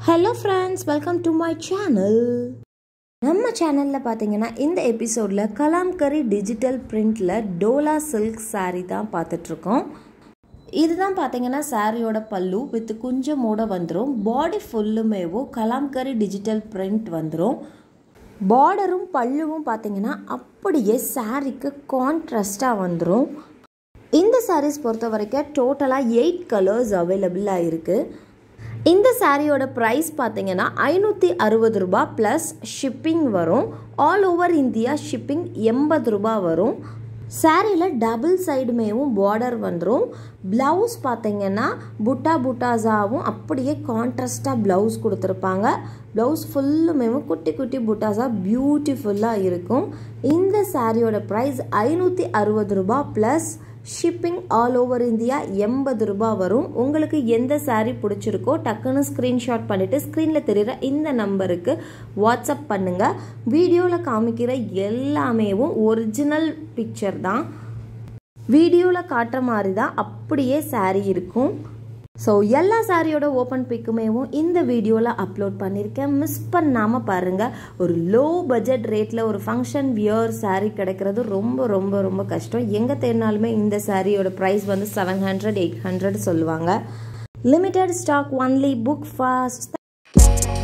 hello friends welcome to my channel நம்ம சேனலில் பார்த்தீங்கன்னா இந்த எபிசோடில் கலாம்கரி டிஜிட்டல் பிரிண்டில் டோலா சில்க் saree தான் பார்த்துட்ருக்கோம் இதுதான் பார்த்தீங்கன்னா சாரியோட பல்லு வித் குஞ்சமோட வந்துடும் பாடி ஃபுல்லுமேவும் கலாம்கரி டிஜிட்டல் பிரிண்ட் வந்துடும் பார்டரும் பல்லுவும் பார்த்தீங்கன்னா அப்படியே சாரீக்கு கான்ட்ராஸ்டாக வந்துடும் இந்த சாரீஸ் பொறுத்த வரைக்கும் டோட்டலாக எயிட் கலர்ஸ் அவைலபிளாக இருக்குது இந்த சாரியோட ப்ரைஸ் பார்த்தீங்கன்னா ஐநூற்றி அறுபது ரூபா ப்ளஸ் ஷிப்பிங் வரும் ஆல் ஓவர் இந்தியா ஷிப்பிங் எண்பது ரூபா வரும் சாரியில் டபுள் சைடுமேவும் பார்டர் வந்துடும் ப்ளவுஸ் பார்த்தீங்கன்னா புட்டா புட்டாஸாவும் அப்படியே கான்ட்ராஸ்டாக ப்ளவுஸ் கொடுத்துருப்பாங்க ப்ளவுஸ் ஃபுல்லுமேவும் குட்டி குட்டி புட்டாஸாக பியூட்டிஃபுல்லாக இருக்கும் இந்த சாரியோட ப்ரைஸ் ஐநூற்றி அறுபது ரூபா plus shipping all over India எண்பது ரூபாய் வரும் உங்களுக்கு எந்த சாரீ பிடிச்சிருக்கோ டக்குன்னு ஸ்க்ரீன்ஷாட் பண்ணிவிட்டு ஸ்க்ரீனில் தெரிகிற இந்த நம்பருக்கு வாட்ஸ்அப் பண்ணுங்கள் வீடியோவில் காமிக்கிற எல்லாமேவும் ஒரிஜினல் பிக்சர் தான் வீடியோவில் காட்டுற மாதிரி தான் அப்படியே சாரீ இருக்கும் ஸோ எல்லா சாரியோட ஓப்பன் பிக்குமேவும் இந்த வீடியோவில் அப்லோட் பண்ணியிருக்கேன் மிஸ் பண்ணாமல் பாருங்கள் ஒரு லோ பட்ஜெட் ரேட்டில் ஒரு ஃபங்க்ஷன் வியர் சாரீ கிடைக்கிறது ரொம்ப ரொம்ப ரொம்ப கஷ்டம் எங்கே தேடினாலுமே இந்த சாரியோட ப்ரைஸ் வந்து செவன் ஹண்ட்ரட் எயிட் ஹண்ட்ரட் சொல்லுவாங்க limited stock only book fast